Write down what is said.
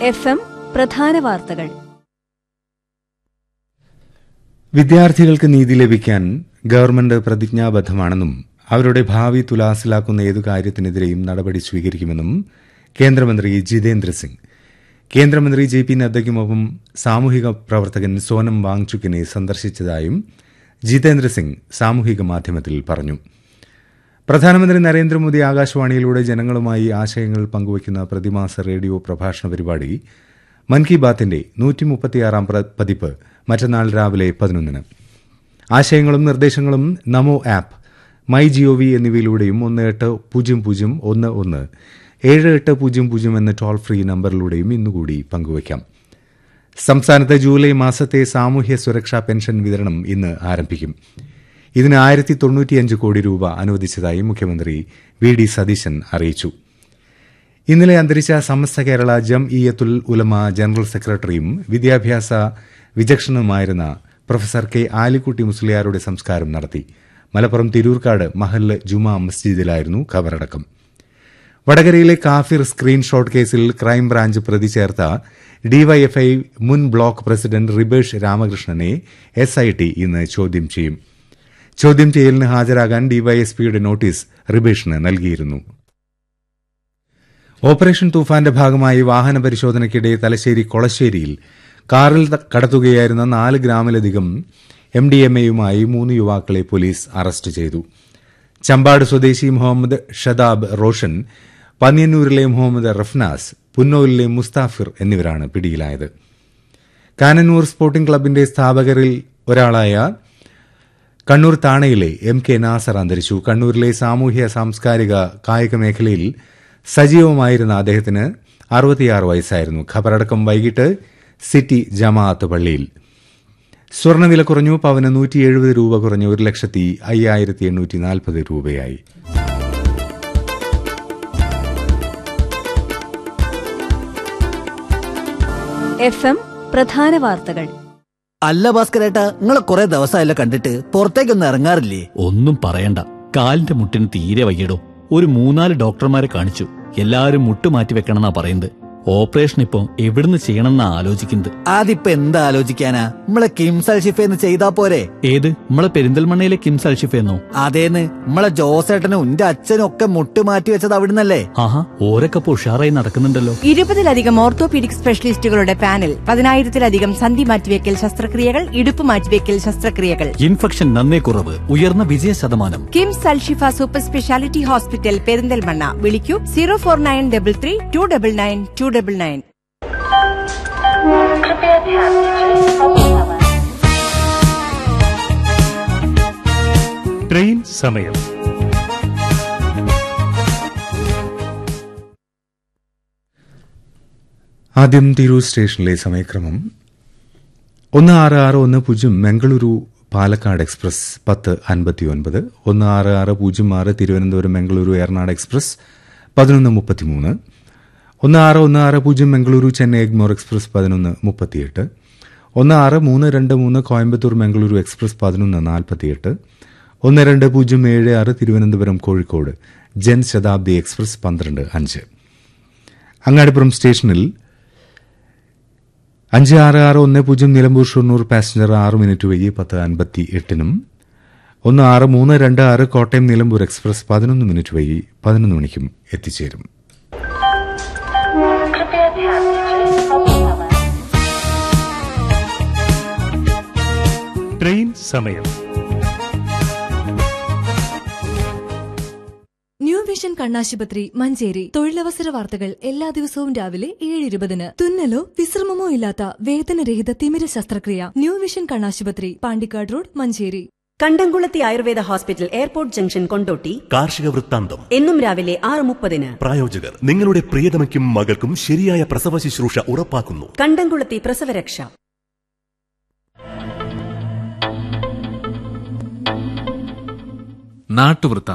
F M പ്രധാന വാർത്തകൾ വിദ്യാർത്ഥികൾക്ക് നീതി ലഭിക്കാൻ ഗവൺമെന്റ് പ്രതിജ്ഞാബദ്ധമാണെന്നും അവരുടെ ഭാവി തുലാസിലാക്കുന്ന ഏതു കാര്യത്തിനെതിരെയും നടപടി സ്വീകരിക്കുമെന്നും കേന്ദ്രമന്ത്രി ജിതേന്ദ്ര സിംഗ് കേന്ദ്രമന്ത്രി ജെ പി നദ്ദയ്ക്കുമൊപ്പം സാമൂഹിക പ്രവർത്തകൻ സോനം വാങ്ചുക്കിനെ സന്ദർശിച്ചതായും ജിതേന്ദ്ര സിംഗ് സാമൂഹിക മാധ്യമത്തിൽ പറഞ്ഞു പ്രധാനമന്ത്രി നരേന്ദ്രമോദി ആകാശവാണിയിലൂടെ ജനങ്ങളുമായി ആശയങ്ങൾ പങ്കുവയ്ക്കുന്ന പ്രതിമാസ റേഡിയോ പ്രഭാഷണ പരിപാടി മൻ കി ബാത്തിന്റെ നൂറ്റിമുപ്പത്തിയാറാം പതിപ്പ് മറ്റന്നാൾ രാവിലെ പതിനൊന്നിന് ആശയങ്ങളും നിർദ്ദേശങ്ങളും നമോ ആപ്പ് മൈ ജിഒവി എന്നിവയിലൂടെയും ഒന്ന് എട്ട് പൂജ്യം പൂജ്യം ഒന്ന് ഒന്ന് ഏഴ് എട്ട് പൂജ്യം പൂജ്യം എന്ന ടോൾ ഫ്രീ നമ്പറിലൂടെയും ഇന്നുകൂടി പങ്കുവയ്ക്കാം സംസ്ഥാനത്ത് ജൂലൈ മാസത്തെ സാമൂഹ്യ സുരക്ഷാ പെൻഷൻ വിതരണം ഇന്ന് ആരംഭിക്കും ഇതിന് ആയിരത്തി തൊണ്ണൂറ്റിയഞ്ച് കോടി രൂപ അനുവദിച്ചതായി മുഖ്യമന്ത്രി വി ഡി സതീശൻ അറിയിച്ചു ഇന്നലെ അന്തരിച്ച സമസ്ത കേരള ജം ഇയത്തുൽ ഉലമ ജനറൽ സെക്രട്ടറിയും വിദ്യാഭ്യാസ വിചക്ഷണനുമായിരുന്ന പ്രൊഫസർ കെ ആലിക്കുട്ടി മുസ്ലിയാരുടെ സംസ്കാരം നടത്തി മലപ്പുറം തിരൂർക്കാട് മഹല്ല് ജുമാ മസ്ജിദിലായിരുന്നു ഖബറടക്കം വടകരയിലെ കാഫിർ സ്ക്രീൻഷോട്ട് കേസിൽ ക്രൈംബ്രാഞ്ച് പ്രതി ചേർത്ത ഡിവൈഎഫ്ഐ മുൻ ബ്ലോക്ക് പ്രസിഡന്റ് റിബേഷ് രാമകൃഷ്ണനെ എസ്ഐടി ഇന്ന് ചോദ്യം ചെയ്യും ചോദ്യം ചെയ്യലിന് ഹാജരാകാൻ ഡിവൈഎസ്പിയുടെ നോട്ടീസ് റിബേഷിന് നൽകിയിരുന്നു ഓപ്പറേഷൻ തൂഫാന്റെ ഭാഗമായി വാഹന പരിശോധനയ്ക്കിടെ തലശ്ശേരി കൊളശ്ശേരിയിൽ കാറിൽ കടത്തുകയായിരുന്ന നാല് ഗ്രാമിലധികം എം ഡി എം എയുമായി മൂന്ന് യുവാക്കളെ പോലീസ് അറസ്റ്റ് ചെയ്തു ചമ്പാട് സ്വദേശി മുഹമ്മദ് ഷദാബ് റോഷൻ പന്ന്യന്നൂരിലെ മുഹമ്മദ് റഫ്നാസ് പുന്നൂരിലെ മുസ്താഫിർ എന്നിവരാണ് പിടിയിലായത് കാനന്നൂർ സ്പോർട്ടിംഗ് ക്ലബിന്റെ സ്ഥാപകരിൽ ഒരാളായ കണ്ണൂർ താണയിലെ എം കെ നാസർ അന്തരിച്ചു കണ്ണൂരിലെ സാമൂഹ്യ സാംസ്കാരിക കായിക മേഖലയിൽ സജീവമായിരുന്ന അദ്ദേഹത്തിന് അറുപത്തിയാറ് വയസ്സായിരുന്നു ഖബറടക്കം വൈകിട്ട് സിറ്റി ജമാഅത്ത് പള്ളിയിൽ സ്വർണ്ണവില കുറഞ്ഞു പവന് നൂറ്റി എഴുപത് രൂപ കുറഞ്ഞ് ഒരു ലക്ഷത്തി അയ്യായിരത്തി എണ്ണൂറ്റി നാൽപ്പത് രൂപയായി എഫ് എം പ്രധാന വാർത്തകൾ അല്ല ഭാസ്കരേട്ടാ നിങ്ങളെ കുറെ ദിവസമായല്ലോ കണ്ടിട്ട് പുറത്തേക്കൊന്നും ഇറങ്ങാറില്ലേ ഒന്നും പറയണ്ട കാലിന്റെ മുട്ടിന് തീരെ വയ്യടോ ഒരു മൂന്നാല് ഡോക്ടർമാരെ കാണിച്ചു എല്ലാവരും മുട്ട് മാറ്റി വെക്കണമെന്നാ പറയുന്നത് ഓപ്പറേഷൻ ഇപ്പൊ എവിടുന്ന് ചെയ്യണമെന്നാ ആലോചിക്കുന്നത് അതിപ്പോ എന്താ ആലോചിക്കാനാ നമ്മളെ കിംസൽ ഷിഫേന്ന് ചെയ്താ പോരെ ഏത് നമ്മളെ പെരിന്തൽമണ്ണയിലെ കിംസ് അൽഷിഫെന്നോ അതേന്ന് നമ്മളെ ജോസേട്ടനും എന്റെ അച്ഛനും ഒക്കെ മുട്ട് മാറ്റി വെച്ചത് അവിടുന്നല്ലേ ആഹാ ഓരൊക്കെ ഇപ്പൊ ഉഷാറായി നടക്കുന്നുണ്ടല്ലോ ഇരുപതിലധികം ഓർത്തോപീഡിക് സ്പെഷ്യലിസ്റ്റുകളുടെ പാനൽ പതിനായിരത്തിലധികം സന്ധി മാറ്റിവെക്കൽ ശസ്ത്രക്രിയകൾ ഇടുപ്പ് മാറ്റിവെക്കൽ ശസ്ത്രക്രിയകൾ ഇൻഫെക്ഷൻ നന്നേ കുറവ് ഉയർന്ന വിജയ ശതമാനം KIMS Alshifa super speciality hospital Perinthalmanna വിളിക്കൂ zero four nine double three two double nine two double nine train സമയം ആദ്യം തിരൂർ സ്റ്റേഷനിലെ സമയക്രമം ഒന്ന് ആറ് ആറ് ഒന്ന് പൂജ്യം മംഗളൂരു പാലക്കാട് എക്സ്പ്രസ് പത്ത് അൻപത്തിയൊൻപത് ഒന്ന് ആറ് ആറ് പൂജ്യം ആറ് തിരുവനന്തപുരം മംഗളൂരു എറണാട് എക്സ്പ്രസ് പതിനൊന്ന് മുപ്പത്തിമൂന്ന് ഒന്ന് ആറ് ഒന്ന് ആറ് പൂജ്യം മംഗളൂരു ചെന്നൈ എഗ്മോർ എക്സ്പ്രസ് പതിനൊന്ന് മുപ്പത്തിയെട്ട് ഒന്ന് ആറ് മൂന്ന് രണ്ട് മൂന്ന് കോയമ്പത്തൂർ മംഗളൂരു എക്സ്പ്രസ് പതിനൊന്ന് നാൽപ്പത്തിയെട്ട് ഒന്ന് രണ്ട് പൂജ്യം ഏഴ് ആറ് തിരുവനന്തപുരം കോഴിക്കോട് ജൻ ശതാബ്ദി എക്സ്പ്രസ് പന്ത്രണ്ട് അഞ്ച് അങ്ങാടിപ്പുറം സ്റ്റേഷനിൽ അഞ്ച് ആറ് ആറ് ഒന്ന് പൂജ്യം നിലമ്പൂർ ഷൊർണൂർ പാസഞ്ചർ ആറ് മിനിറ്റ് വൈകി പത്ത് അൻപത്തി എട്ടിനും ഒന്ന് ആറ് മൂന്ന് രണ്ട് ആറ് കോട്ടയം നിലമ്പൂർ എക്സ്പ്രസ് പതിനൊന്ന് മിനിറ്റ് വൈകി പതിനൊന്ന് മണിക്കും എത്തിച്ചേരും ട്രെയിൻ സമയം ന്യൂ വിഷൻ കണ്ണാശുപത്രി മഞ്ചേരി തൊഴിലവസര വാർത്തകൾ എല്ലാ ദിവസവും രാവിലെ ഏഴ് ഇരുപതിന് തുന്നലോ വിശ്രമമോ ഇല്ലാത്ത വേദനരഹിത തിമിര ശസ്ത്രക്രിയ ന്യൂ വിഷൻ കണ്ണാശുപത്രി പാണ്ടിക്കാട് റോഡ് മഞ്ചേരി കണ്ടംകുളത്തി Ayurveda hospital airport junction Kondotty കാർഷിക വൃത്താന്തം എന്നും രാവിലെ ആറ് മുപ്പതിന് പ്രായോജകർ നിങ്ങളുടെ പ്രിയതമയ്ക്കും മകൾക്കും ശരിയായ പ്രസവ ശുശ്രൂഷ ഉറപ്പാക്കുന്നു കണ്ടംകുളത്തി പ്രസവരക്ഷ നാട്ടുവൃത്താന്തം